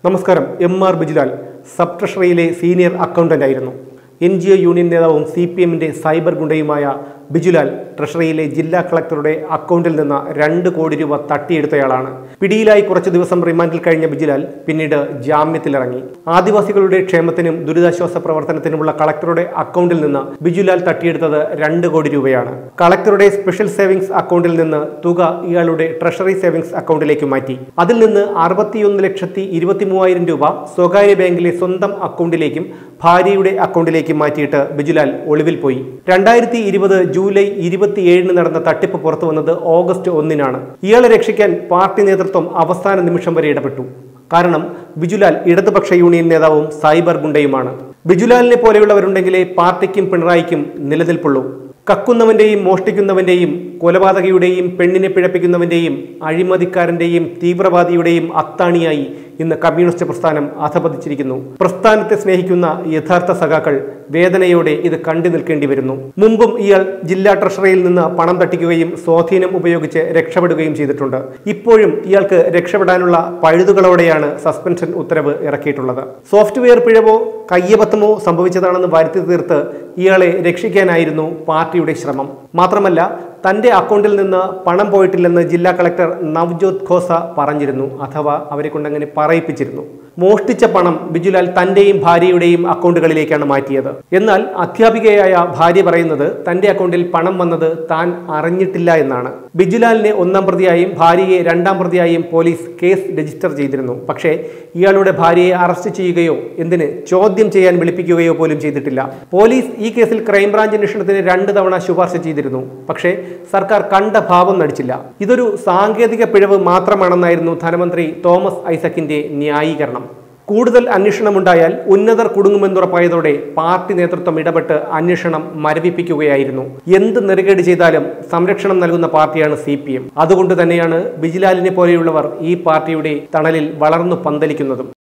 നമസ്കാരം M R Bijulal sub ട്രഷറിയിലെ senior accountant ആയിരുന്നു എൻ ജി ഒ യൂണിയൻ നേതാവും സി പി എമ്മിന്റെ സൈബർ ഗുണ്ടയുമായ ബിജുലാൽ ട്രഷറിയിലെ ജില്ലാ കളക്ടറുടെ അക്കൗണ്ടിൽ നിന്ന് രണ്ട് കോടി രൂപ തട്ടിയെടുത്തയാളാണ് പിടിയിലായി കുറച്ചു ദിവസം റിമാൻഡിൽ കഴിഞ്ഞ ബിജുലാൽ പിന്നീട് ജാമ്യത്തിലിറങ്ങി ആദിവാസികളുടെ ക്ഷേമത്തിനും ദുരിതാശ്വാസ പ്രവർത്തനത്തിനുമുള്ള കളക്ടറുടെ അക്കൗണ്ടിൽ നിന്ന് ബിജുലാൽ തട്ടിയെടുത്തത് രണ്ട് കോടി രൂപയാണ് കളക്ടറുടെ സ്പെഷ്യൽ സേവിങ്സ് അക്കൗണ്ടിൽ നിന്ന് തുക ഇയാളുടെ ട്രഷറി സേവിങ്സ് അക്കൗണ്ടിലേക്ക് മാറ്റി അതിൽ നിന്ന് അറുപത്തിയൊന്ന് ലക്ഷത്തി ഇരുപത്തി മൂവായിരം രൂപ സ്വകാര്യ ബാങ്കിലെ സ്വന്തം അക്കൗണ്ടിലേക്കും ഭാര്യയുടെ അക്കൗണ്ടിലേക്കും മാറ്റിയിട്ട് ബിജുലാൽ ഒളിവിൽ പോയി രണ്ടായിരത്തി ഇരുപത് ജൂലൈ ഇരുപത്തിയേഴിന് നടന്ന തട്ടിപ്പ് പുറത്തു വന്നത് ഓഗസ്റ്റ് ഒന്നിനാണ് ഇയാളെ രക്ഷിക്കാൻ പാർട്ടി നേതൃത്വം അവസാന നിമിഷം വരെ ഇടപെട്ടു കാരണം ബിജുലാൽ ഇടതുപക്ഷ യൂണിയൻ നേതാവും സൈബർ ഗുണ്ടയുമാണ് ബിജുലാലിനെ പോലെയുള്ളവരുണ്ടെങ്കിലേ പാർട്ടിക്കും പിണറായിക്കും നിലനിൽപ്പുള്ളൂ കക്കുന്നവന്റെയും മോഷ്ടിക്കുന്നവന്റെയും കൊലപാതകയുടെയും പെണ്ണിനെ പിഴപ്പിക്കുന്നവന്റെയും അഴിമതിക്കാരന്റെയും തീവ്രവാദിയുടെയും അത്താണിയായി ഇന്ന് കമ്മ്യൂണിസ്റ്റ് പ്രസ്ഥാനം അധപതിച്ചിരിക്കുന്നു പ്രസ്ഥാനത്തെ സ്നേഹിക്കുന്ന യഥാർത്ഥ സഖാക്കൾ വേദനയോടെ ഇത് കണ്ടു നിൽക്കേണ്ടി വരുന്നു മുമ്പും ഇയാൾ ജില്ലാ ട്രഷറിയിൽ നിന്ന് പണം തട്ടിക്കുകയും സ്വാധീനം ഉപയോഗിച്ച് രക്ഷപ്പെടുകയും ചെയ്തിട്ടുണ്ട് ഇപ്പോഴും ഇയാൾക്ക് രക്ഷപ്പെടാനുള്ള പഴുതുകളോടെയാണ് സസ്പെൻഷൻ ഉത്തരവ് ഇറക്കിയിട്ടുള്ളത് സോഫ്റ്റ്വെയർ പിഴവോ കയ്യബദ്ധമോ സംഭവിച്ചതാണെന്ന് വരുത്തി തീർത്ത് ഇയാളെ രക്ഷിക്കാനായിരുന്നു പാർട്ടിയുടെ ശ്രമം മാത്രമല്ല തന്റെ അക്കൗണ്ടിൽ നിന്ന് പണം പോയിട്ടില്ലെന്ന് ജില്ലാ കളക്ടർ നവ്ജോത് ഖോസ പറഞ്ഞിരുന്നു അഥവാ അവരെ കൊണ്ടങ്ങനെ പറയിപ്പിച്ചിരുന്നു മോഷ്ടിച്ച പണം ബിജുലാൽ തന്റെയും ഭാര്യയുടെയും അക്കൗണ്ടുകളിലേക്കാണ് മാറ്റിയത് എന്നാൽ അധ്യാപികയായ ഭാര്യ പറയുന്നത് തന്റെ അക്കൗണ്ടിൽ പണം വന്നത് താൻ അറിഞ്ഞിട്ടില്ല എന്നാണ് ബിജുലാലിനെ ഒന്നാം പ്രതിയായും ഭാര്യയെ രണ്ടാം പ്രതിയായും പോലീസ് കേസ് രജിസ്റ്റർ ചെയ്തിരുന്നു പക്ഷേ ഇയാളുടെ ഭാര്യയെ അറസ്റ്റ് ചെയ്യുകയോ എന്തിന് ചോദ്യം ചെയ്യാൻ വിളിപ്പിക്കുകയോ പോലും ചെയ്തിട്ടില്ല പോലീസ് ഈ കേസിൽ ക്രൈംബ്രാഞ്ച് അന്വേഷണത്തിന് രണ്ട് തവണ ശുപാർശ ചെയ്തിരുന്നു പക്ഷേ സർക്കാർ കണ്ട ഭാവം നടിച്ചില്ല ഇതൊരു സാങ്കേതിക പിഴവ് മാത്രമാണെന്നായിരുന്നു ധനമന്ത്രി തോമസ് ഐസക്കിന്റെ ന്യായീകരണം കൂടുതൽ അന്വേഷണമുണ്ടായാൽ ഉന്നതർ കുടുങ്ങുമെന്നുറപ്പായതോടെ പാർട്ടി നേതൃത്വം ഇടപെട്ട് അന്വേഷണം മരവിപ്പിക്കുകയായിരുന്നു എന്ത് നെറുകേട് ചെയ്താലും സംരക്ഷണം നൽകുന്ന പാർട്ടിയാണ് സി പി എം അതുകൊണ്ട് തന്നെയാണ് ബിജിലാലിനെ പോലെയുള്ളവർ ഈ പാർട്ടിയുടെ തണലിൽ വളർന്നു പന്തലിക്കുന്നതും